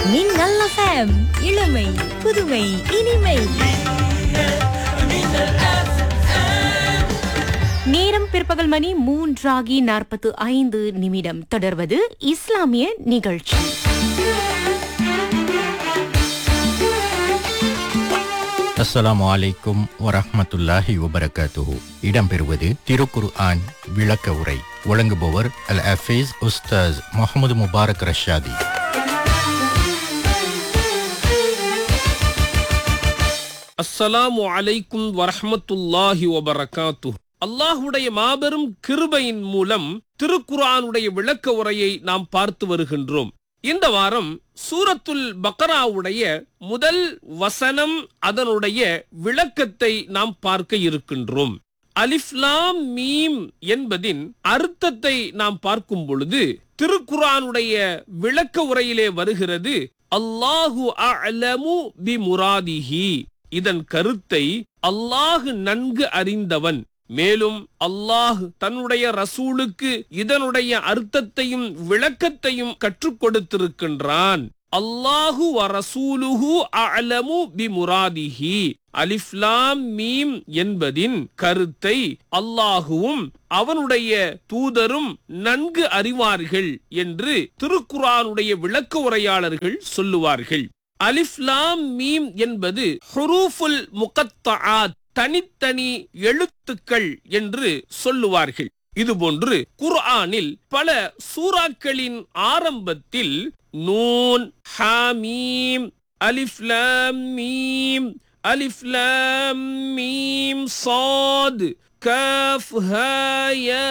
மின்னல் FM இளமை புதுமை இனிமை நேரம் பிற்பகல் மணி மூன்றாகி நாற்பத்து ஐந்து நிமிடம் தொடர்வது இஸ்லாமிய நிகழ்ச்சி அஸ்ஸலாமு அலைக்கும் வரஹ்மத்துல்லாஹி வபரகாத்துஹு இடம்பெறுவது திருக்குர் ஆன் விளக்க உரை வழங்குபவர் அல் அஃபீஸ் உஸ்தாஸ் முகமது முபாரக் ரஷாதி அஸ்ஸலாமு அலைக்கும் வரஹ்மத்துல்லாஹி வபரகாத்து அல்லாஹுடைய மாபெரும் கிருபையின் மூலம் திருக்குர்ஆனுடைய விளக்க உரையை நாம் பார்த்து வருகின்றோம் இந்த வாரம் சூரத்துல் பக்ராவுடைய முதல் வசனம் அதனுடைய விளக்கத்தை நாம் பார்க்க இருக்கின்றோம் அலிஃப்லாம் மீம் என்பதின் அர்த்தத்தை நாம் பார்க்கும் பொழுது திருக்குர்ஆனுடைய விளக்க உரையிலே வருகிறது அல்லாஹு அலமு பி முராதிஹி இதன் கருத்தை அல்லாஹு நன்கு அறிந்தவன் மேலும் அல்லாஹ் தன்னுடைய ரசூலுக்கு இதனுடைய அர்த்தத்தையும் விளக்கத்தையும் கற்றுக் கொடுத்திருக்கின்றான் அல்லாஹு வ ரசூலுஹு அலமு பி முராதிஹி அலிஃப்லாம் மீம் என்பதின் கருத்தை அல்லாஹுவும் அவனுடைய தூதரும் நன்கு அறிவார்கள் என்று திருக்குரானுடைய விளக்க உரையாளர்கள் சொல்லுவார்கள் அலிஃப்லாம் மீம் என்பது ஹுரூஃபுல் முகத்தாத் தனித்தனி எழுத்துக்கள் என்று சொல்லுவார்கள் இதுபோன்று குர்ஆனில் பல சூறாக்களின் ஆரம்பத்தில் நூன் ஹாமீம் அலிஃப்லாம் மீம் அலிஃப்லாம் மீம் சாத் கஃப் ஹா யா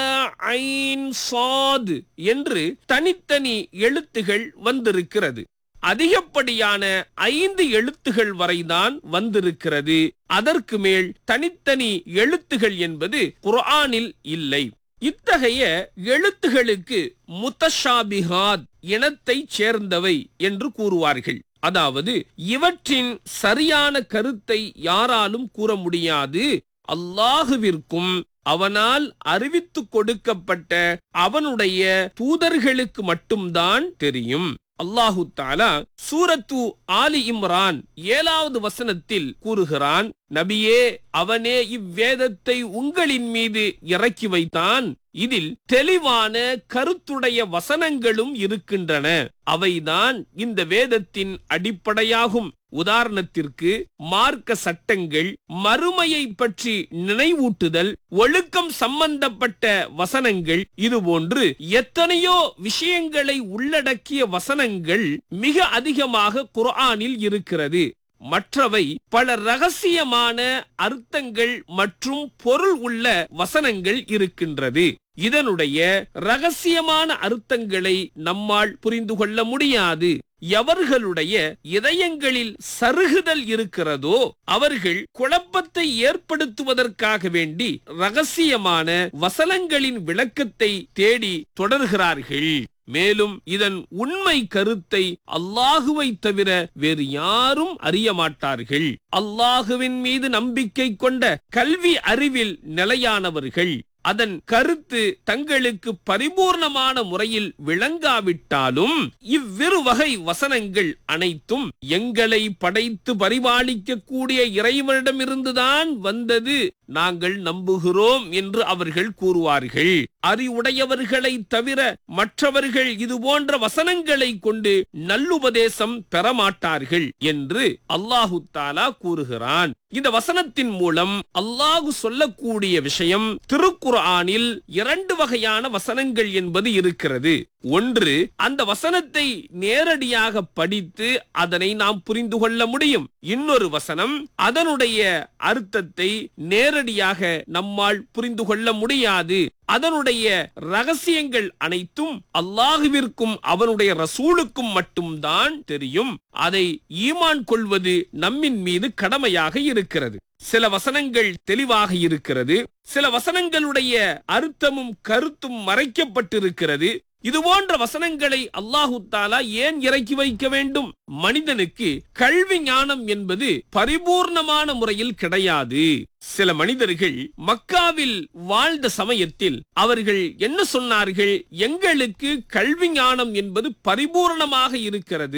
ஐன் சாத் என்று தனித்தனி எழுத்துகள் வந்திருக்கிறது அதிகப்படியான ஐந்து எழுத்துகள் வரைதான் வந்திருக்கிறது அதற்கு மேல் தனித்தனி எழுத்துகள் என்பது குர்ஆனில் இல்லை இத்தகைய எழுத்துகளுக்கு முத்தஷாபிஹாத் இனத்தைச் சேர்ந்தவை என்று கூறுவார்கள் அதாவது இவற்றின் சரியான கருத்தை யாராலும் கூற முடியாது அல்லாஹுவிற்கும் அவனால் அறிவித்து கொடுக்கப்பட்ட அவனுடைய தூதர்களுக்கு மட்டும்தான் தெரியும் அல்லாஹு தாலா சூரத்து ஆலி இம்ரான் ஏழாவது வசனத்தில் கூறுகிறான் நபியே அவனே இவ்வேதத்தை உங்களின் மீது இறக்கி வைத்தான் இதில் தெளிவான கருத்துடைய வசனங்களும் இருக்கின்றன அவைதான் இந்த வேதத்தின் அடிப்படையாகும் உதாரணத்திற்கு மார்க்க சட்டங்கள் மறுமையை பற்றி நினைவூட்டுதல் ஒழுக்கம் சம்பந்தப்பட்ட வசனங்கள் இதுபோன்று எத்தனையோ விஷயங்களை உள்ளடக்கிய வசனங்கள் மிக அதிகமாக குர்ஆனில் இருக்கிறது மற்றவை பல ரகசியமான அர்த்தங்கள் மற்றும் பொருள் உள்ள வசனங்கள் இருக்கின்றது இதனுடைய ரகசியமான அர்த்தங்களை நம்மால் புரிந்து கொள்ள முடியாது எவர்களுடைய இதயங்களில் சருகுதல் இருக்கிறதோ அவர்கள் குழப்பத்தை ஏற்படுத்துவதற்காக வேண்டி ரகசியமான வசனங்களின் விளக்கத்தை தேடி தொடர்கிறார்கள் மேலும் இதன் உண்மை கருத்தை அல்லாஹுவை தவிர வேறு யாரும் அறிய மாட்டார்கள் அல்லாஹுவின் மீது நம்பிக்கை கொண்ட கல்வி அறிவில் நிலையானவர்கள் அதன் கருத்து தங்களுக்கு பரிபூர்ணமான முறையில் விளங்காவிட்டாலும் இவ்விரு வகை வசனங்கள் அனைத்தும் எங்களை படைத்து பரிபாலிக்க கூடிய இறைவனிடமிருந்துதான் வந்தது நாங்கள் நம்புகிறோம் என்று அவர்கள் கூறுவார்கள் அறிவுடையவர்களை தவிர மற்றவர்கள் இது போன்ற வசனங்களை கொண்டு நல்லுபதேசம் பெறமாட்டார்கள் என்று அல்லாஹு தாலா கூறுகிறான் இந்த வசனத்தின் மூலம் அல்லாஹு சொல்லக்கூடிய விஷயம் திருக்குர்ஆனில் இரண்டு வகையான வசனங்கள் என்பது இருக்கிறது ஒன்று அந்த வசனத்தை நேரடியாக படித்து அதனை நாம் புரிந்து கொள்ள முடியும் இன்னொரு வசனம் அதனுடைய அர்த்தத்தை நேரடியாக நம்மால் புரிந்து கொள்ள முடியாது அதனுடைய ரகசியங்கள் அனைத்தும் அல்லாஹுவிற்கும் அவனுடைய ரசூலுக்கும் மட்டும்தான் தெரியும் அதை ஈமான் கொள்வது நம்மின் மீது கடமையாக இருக்கிறது சில வசனங்கள் தெளிவாக இருக்கிறது சில வசனங்களுடைய அர்த்தமும் கருத்தும் மறைக்கப்பட்டிருக்கிறது இது போன்ற வசனங்களை அல்லாஹு தாலா ஏன் இறக்கி வைக்க வேண்டும் மனிதனுக்கு கல்வி ஞானம் என்பது பரிபூர்ணமான முறையில் கிடையாது சில மனிதர்கள் மக்காவில் வாழ்ந்த சமயத்தில் அவர்கள் என்ன சொன்னார்கள் எங்களுக்கு கல்வி ஞானம் என்பது பரிபூர்ணமாக இருக்கிறது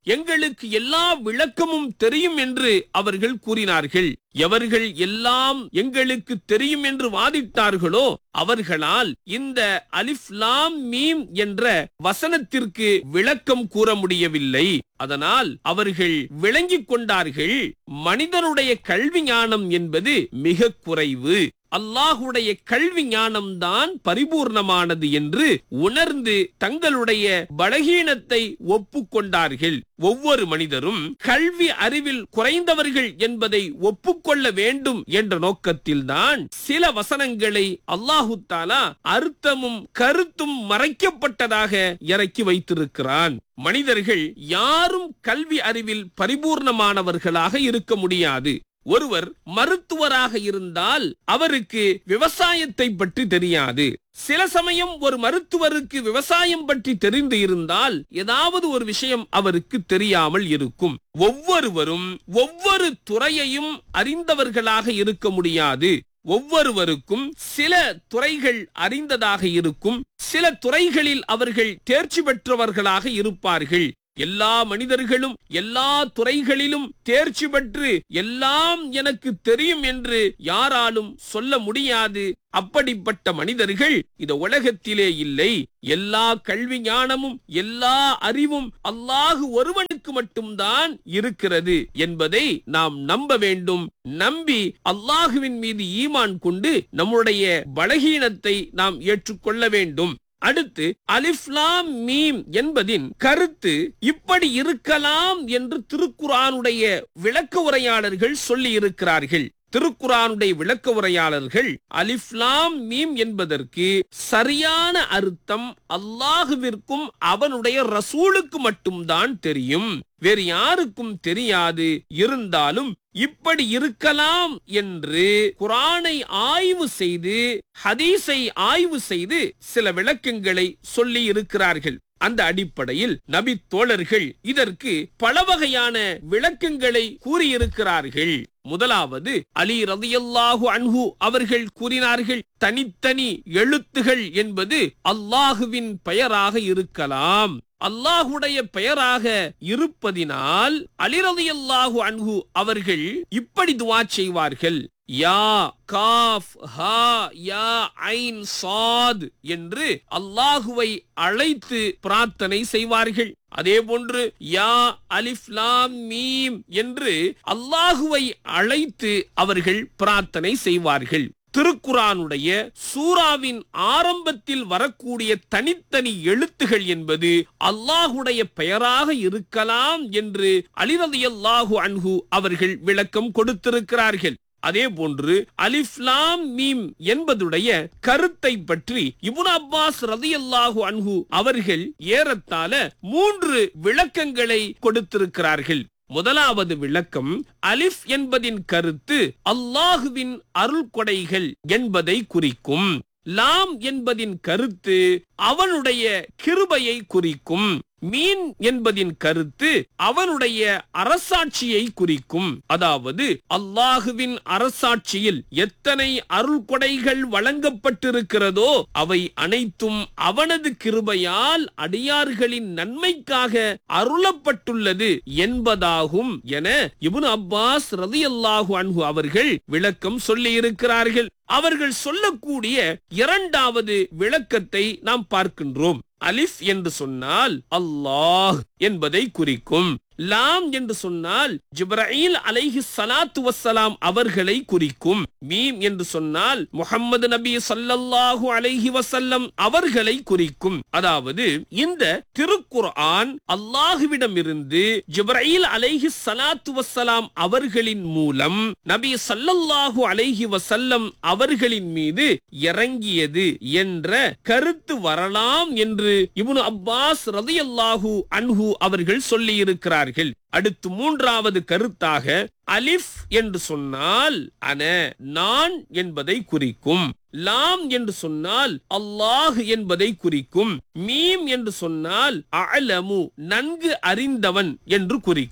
எங்களுக்கு எல்லா விளக்கமும் தெரியும் என்று அவர்கள் கூறினார்கள் எவர்கள் எல்லாம் எங்களுக்கு தெரியும் என்று வாதிட்டார்களோ அவர்களால் இந்த அலிஃப் லாம் மீம் என்ற வசனத்திற்கு விளக்கம் கூற முடியவில்லை அதனால் அவர்கள் விளங்கிக் கொண்டார்கள் மனிதனுடைய கல்வி ஞானம் என்பது மிக குறைவு அல்லாஹுடைய கல்வி ஞானம்தான் பரிபூர்ணமானது என்று உணர்ந்து தங்களுடைய பலகீனத்தை ஒப்புக்கொண்டார்கள் ஒவ்வொரு மனிதரும் கல்வி அறிவில் குறைந்தவர்கள் என்பதை ஒப்புக்கொள்ள வேண்டும் என்ற நோக்கத்தில்தான் சில வசனங்களை அல்லாஹு தாலா அர்த்தமும் கருத்தும் மறைக்கப்பட்டதாக இறக்கி வைத்திருக்கிறான் மனிதர்கள் யாரும் கல்வி அறிவில் பரிபூர்ணமானவர்களாக இருக்க முடியாது ஒருவர் மருத்துவராக இருந்தால் அவருக்கு விவசாயத்தை பற்றி தெரியாது சில சமயம் ஒரு மருத்துவருக்கு விவசாயம் பற்றி தெரிந்து இருந்தால் ஏதாவது ஒரு விஷயம் அவருக்கு தெரியாமல் இருக்கும் ஒவ்வொருவரும் ஒவ்வொரு துறையையும் அறிந்தவர்களாக இருக்க முடியாது ஒவ்வொருவருக்கும் சில துறைகள் அறிந்ததாக இருக்கும் சில துறைகளில் அவர்கள் தேர்ச்சி பெற்றவர்களாக இருப்பார்கள் எல்லா மனிதர்களும் எல்லா துறைகளிலும் தேர்ச்சி பெற்று எல்லாம் எனக்கு தெரியும் என்று யாராலும் சொல்ல முடியாது அப்படிப்பட்ட மனிதர்கள் இந்த உலகத்திலே இல்லை எல்லா கல்வி ஞானமும் எல்லா அறிவும் அல்லாஹு ஒருவனுக்கு மட்டும்தான் இருக்கிறது என்பதை நாம் நம்ப வேண்டும் நம்பி அல்லாஹுவின் மீது ஈமான் கொண்டு நம்முடைய பலகீனத்தை நாம் ஏற்றுக்கொள்ள வேண்டும் அடுத்து அலிஃப்லாம் மீம் என்பதின் கருத்து இப்படி இருக்கலாம் என்று திருக்குரானுடைய விளக்க உரையாளர்கள் சொல்லி இருக்கிறார்கள் திருக்குரானுடைய விளக்க உரையாளர்கள் அலிஃப்லாம் மீம் என்பதற்கு சரியான அர்த்தம் அல்லாஹுவிற்கும் அவனுடைய ரசூலுக்கு மட்டும்தான் தெரியும் வேறு யாருக்கும் தெரியாது இருந்தாலும் இப்படி இருக்கலாம் என்று குரானை ஆய்வு செய்து ஹதீஸை ஆய்வு செய்து சில விளக்கங்களை சொல்லி இருக்கிறார்கள் அந்த அடிப்படையில் நபி தோழர்கள் இதற்கு பல வகையான விளக்கங்களை கூறியிருக்கிறார்கள் முதலாவது அலி ரதியல்லாஹு அன்ஹு அவர்கள் கூறினார்கள் தனித்தனி எழுத்துகள் என்பது அல்லாஹுவின் பெயராக இருக்கலாம் அல்லாஹுடைய பெயராக இருப்பதினால் அலிரதியல்லாஹு அன்ஹு அவர்கள் இப்படி துவா செய்வார்கள் யா காஃப் ஹா யா ஐன் சாத் என்று அல்லாஹுவை அழைத்து பிரார்த்தனை செய்வார்கள் அதே போன்று யா அலிஃப் லாம் மீம் என்று அல்லாஹுவை அழைத்து அவர்கள் பிரார்த்தனை செய்வார்கள் திருக்குரானுடைய சூராவின் ஆரம்பத்தில் வரக்கூடிய தனித்தனி எழுத்துகள் என்பது அல்லாஹுடைய பெயராக இருக்கலாம் என்று அலிரதியல்லாஹு அன்ஹு அவர்கள் விளக்கம் கொடுத்திருக்கிறார்கள் அதே போன்று அலிஃப்லாம் மீம் என்பதுடைய கருத்தை பற்றி இபுன் அப்பாஸ் ரதியல்லாஹு அன்ஹு அவர்கள் ஏறத்தாழ மூன்று விளக்கங்களை கொடுத்திருக்கிறார்கள் முதலாவது விளக்கம் அலிஃப் என்பதின் கருத்து அல்லாஹுவின் அருள் கொடைகள் என்பதை குறிக்கும் லாம் என்பதின் கருத்து அவனுடைய கிருபையை குறிக்கும் மீன் என்பதின் கருத்து அவனுடைய அரசாட்சியை குறிக்கும் அதாவது அல்லாஹுவின் அரசாட்சியில் எத்தனை அருள் கொடைகள் வழங்கப்பட்டிருக்கிறதோ அவை அனைத்தும் அவனது கிருபையால் அடியார்களின் நன்மைக்காக அருளப்பட்டுள்ளது என்பதாகும் என இபுன் அப்பாஸ் ரதியல்லாஹு அன்ஹு அவர்கள் விளக்கம் சொல்லி இருக்கிறார்கள் அவர்கள் சொல்லக்கூடிய இரண்டாவது விளக்கத்தை நாம் பார்க்கின்றோம் அலிஃப் என்று சொன்னால் அல்லாஹ் என்பதை குறிக்கும் லாம் என்று சொன்னால் ஜிப்ரீல் அலைஹி சலாத்து வசலாம் அவர்களை குறிக்கும் மீம் என்று சொன்னால் முகம்மது நபி சல்லல்லாஹு அலைஹி வசல்லம் அவர்களை குறிக்கும் அதாவது இந்த திருக்குர்ஆன் அல்லாஹுவிடம் இருந்து ஜிப்ரீல் அலைஹி சலாத்து வசலாம் அவர்களின் மூலம் நபி சல்லல்லாஹு அலைஹி வசல்லம் அவர்களின் மீது இறங்கியது என்ற கருத்து வரலாம் என்று இப்னு அப்பாஸ் ரதியல்லாஹு அன்ஹு அவர்கள் சொல்லி இருக்கிறார்கள் அடுத்து மூன்றாவது கருத்தாக அலிஃப் என்று சொன்னால் அன நான் என்பதை குறிக்கும் லாம் என்று சொன்னால் அல்லாஹ் என்பதை குறிக்கும் மீம் என்று சொன்னால் அலமு நன்கு அறிந்தவன் என்று குறிக்கும்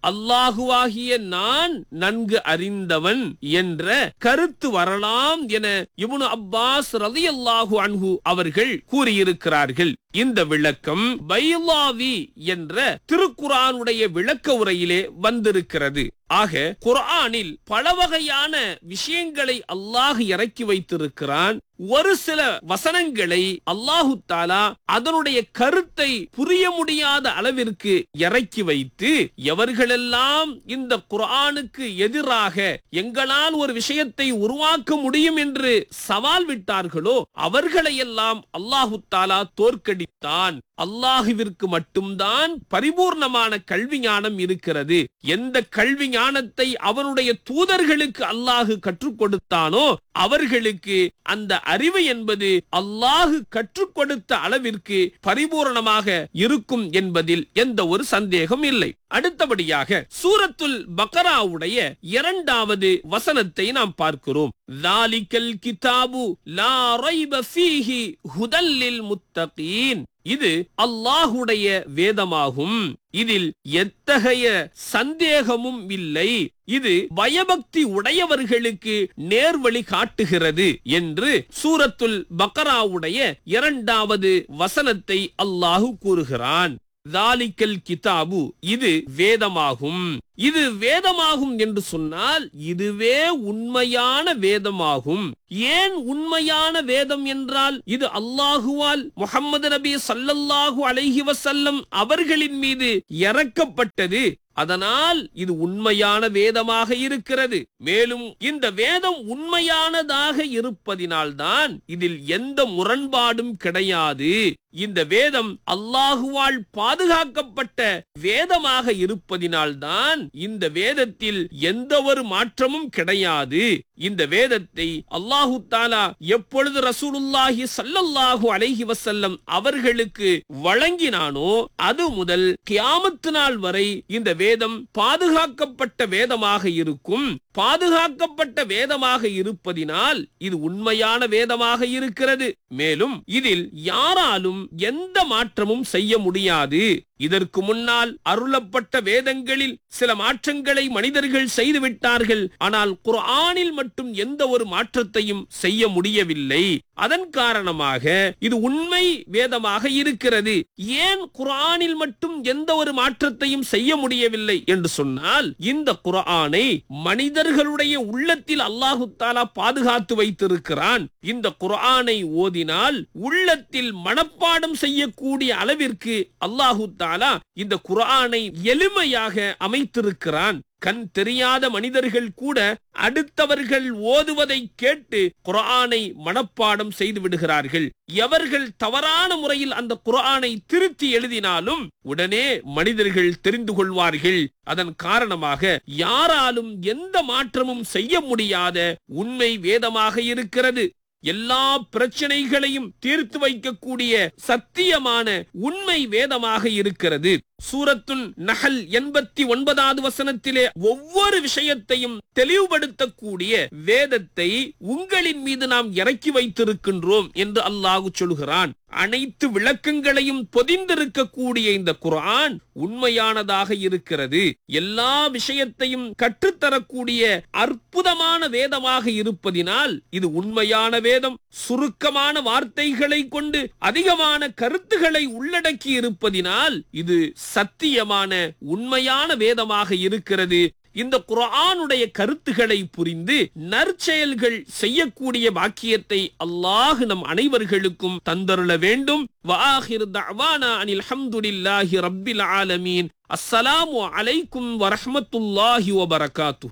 அல்லாஹுவாகிய நான் நன்கு அறிந்தவன் என்ற கருத்து வரலாம் என இப்னு அப்பாஸ் ரலியல்லாஹு அன்ஹு அவர்கள் கூறியிருக்கிறார்கள் இந்த விளக்கம் பைலாவி என்ற திருக்குரானுடைய விளக்க உரையிலே வந்திருக்கிறது ஆக குர்ஆனில் பல வகையான விஷயங்களை அல்லாஹ் இறக்கி வைத்திருக்கிறான் ஒரு சில வசனங்களை அல்லாஹு தாலா அதனுடைய கருத்தை புரிய முடியாத அளவிற்கு இறக்கி வைத்து எவர்களெல்லாம் இந்த குர்ஆனுக்கு எதிராக எங்களால் ஒரு விஷயத்தை உருவாக்க முடியும் என்று சவால் விட்டார்களோ அவர்களையெல்லாம் அல்லாஹு தாலா தோற்கடித்தான் அல்லாஹுவிற்கு மட்டும்தான் பரிபூர்ணமான கல்வி ஞானம் இருக்கிறது எந்த கல்வி ஞானத்தை அவனுடைய தூதர்களுக்கு அல்லாஹு கற்றுக் கொடுத்தானோ அவர்களுக்கு அந்த அறிவு என்பது அல்லாஹு கற்றுக் கொடுத்த அளவிற்கு பரிபூரணமாக இருக்கும் என்பதில் எந்த ஒரு சந்தேகம் இல்லை அடுத்தபடியாக சூரத்துல் பக்கராவுடைய இரண்டாவது வசனத்தை நாம் பார்க்கிறோம் தாலிக்கல் கிதாபு லா ரைப ஃபீஹி ஹுதல்லில் முத்தகீன் இது அல்லாஹுடைய வேதமாகும் இதில் எத்தகைய சந்தேகமும் இல்லை இது பயபக்தி உடையவர்களுக்கு நேர்வழி காட்டுகிறது என்று சூரத்துல் பக்கராவுடைய இரண்டாவது வசனத்தை அல்லாஹு கூறுகிறான் தாலிக்கல் கிதாபு இது வேதமாகும் இது வேதமாகும் என்று சொன்னால் இதுவே உண்மையான வேதமாகும் ஏன் உண்மையான வேதம் என்றால் இது அல்லாஹுவால் முகமது நபி சல்லல்லாஹு அலைஹி வசல்லம் அவர்களின் மீது இறக்கப்பட்டது அதனால் இது உண்மையான வேதமாக இருக்கிறது மேலும் இந்த வேதம் உண்மையானதாக இருப்பதினால்தான் இதில் எந்த முரண்பாடும் கிடையாது இந்த வேதம் அல்லாஹுவால் பாதுகாக்கப்பட்ட வேதமாக இருப்பதினால்தான் இந்த வேதத்தில் எந்த ஒரு மாற்றமும் கிடையாது இந்த வேதத்தை அல்லாஹு தாலா எப்பொழுது ரசூலுல்லாஹி சல்லல்லாஹு அலைஹி வசல்லம் அவர்களுக்கு வழங்கினானோ அது முதல் கியாமத்து நாள் வரை இந்த வேதம் பாதுகாக்கப்பட்ட வேதமாக இருக்கும் பாதுகாக்கப்பட்ட வேதமாக இருப்பதினால் இது உண்மையான வேதமாக இருக்கிறது மேலும் இதில் யாராலும் எந்த மாற்றமும் செய்ய முடியாது இதற்கு முன்னால் அருளப்பட்ட வேதங்களில் சில மாற்றங்களை மனிதர்கள் செய்து விட்டார்கள் ஆனால் குர்ஆனில் மட்டும் எந்த ஒரு மாற்றத்தையும் செய்ய முடியவில்லை அதன் காரணமாக இது உண்மை வேதமாக இருக்கிறது ஏன் குர்ஆனில் மட்டும் எந்த ஒரு மாற்றத்தையும் செய்ய முடியவில்லை என்று சொன்னால் இந்த குர்ஆனை மனிதர்களுடைய உள்ளத்தில் அல்லாஹு தாலா பாதுகாத்து வைத்திருக்கிறான் இந்த குர்ஆனை ஓதினால் உள்ளத்தில் மனப்பாடம் செய்யக்கூடிய அளவிற்கு அல்லாஹு தாலா இந்த குர்ஆனை எளிமையாக அமைத்திருக்கிறான் கண் தெரியாத மனிதர்கள் கூட அடுத்தவர்கள் ஓதுவதை கேட்டு குர்ஆனை மனப்பாடம் செய்து விடுகிறார்கள் எவர்கள் தவறான முறையில் அந்த குர்ஆனை திருத்தி எழுதினாலும் உடனே மனிதர்கள் தெரிந்து கொள்வார்கள் அதன் காரணமாக யாராலும் எந்த மாற்றமும் செய்ய முடியாத உண்மை வேதமாக இருக்கிறது எல்லா பிரச்சனைகளையும் தீர்த்து வைக்கக்கூடிய சத்தியமான உண்மை வேதமாக இருக்கிறது சூரத்துன் நகல் எண்பத்தி ஒன்பதாவது வசனத்திலே ஒவ்வொரு விஷயத்தையும் தெளிவுபடுத்தக்கூடிய வேதத்தை உங்களின் மீது நாம் இறக்கி வைத்திருக்கின்றோம் என்று அல்லாஹு சொல்கிறான் அனைத்து விளக்கங்களையும் பொதிந்திருக்கக்கூடிய இந்த குர்ஆன் உண்மையானதாக இருக்கிறது எல்லா விஷயத்தையும் கற்றுத்தரக்கூடிய அற்புதமான வேதமாக இருப்பதினால் இது உண்மையான வேதம் சுருக்கமான வார்த்தைகளை கொண்டு அதிகமான கருத்துக்களை உள்ளடக்கி இருப்பதினால் இது சத்தியமான உண்மையான வேதமாக இருக்கிறது இந்த குர்ஆனுடைய கருத்துக்களை புரிந்து நற்செயல்கள் செய்யக்கூடிய பாக்கியத்தை அல்லாஹ் நம் அனைவர்களுக்கும் தந்தருள வேண்டும் வாஹிர் தஅவானா அனில் ஹம்துலில்லாஹி ரப்பில் ஆலமீன் அஸ்ஸலாமு அலைக்கும் வரஹ்மத்துல்லாஹி வபரகாத்துஹு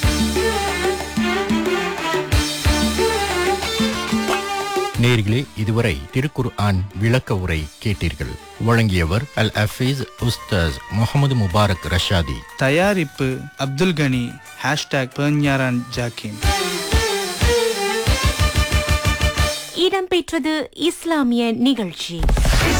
நேர்களே இதுவரை திருக்குர் ஆன் விளக்க உரை கேட்டீர்கள் வழங்கியவர் அல் அஃபீஸ் உஸ்தாஸ் முகமது முபாரக் ரஷாதி தயாரிப்பு அப்துல் கனி ஹேஷ்டாக் பெர்ஞாரான் ஜாக்கிம் இடம்பெற்றது இஸ்லாமிய நிகழ்ச்சி